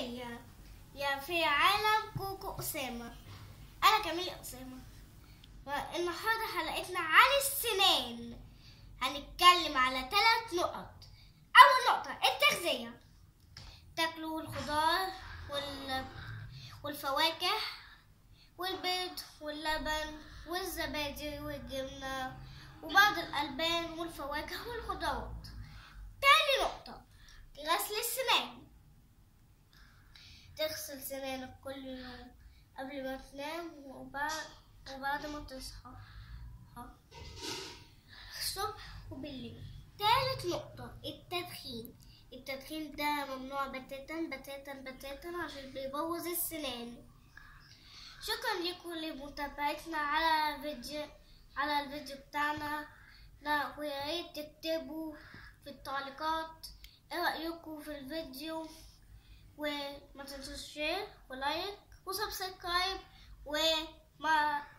مية يا في عالم كوكو أسامة أنا كميل أسامة والنهاردة حلقتنا عن السنان هنتكلم على ثلاث نقط أول نقطة التغذية تاكلوا الخضار وال... والفواكه والبيض واللبن والزبادي والجبنة وبعض الألبان والفواكه والخضروات تاني نقطة غسل السنان تغسل سنانك كل يوم قبل ما تنام وبعد وبعد ما تصحى ها. الصبح وبالليل تالت نقطة التدخين التدخين ده ممنوع بتاتا بتاتا بتاتا عشان بيبوظ السنان شكرا لكم لمتابعتنا على فيديو على الفيديو بتاعنا لا ويا ريت تكتبوا في التعليقات ايه رأيكم في الفيديو وما تنسوش شير ولايك وسبسكرايب وما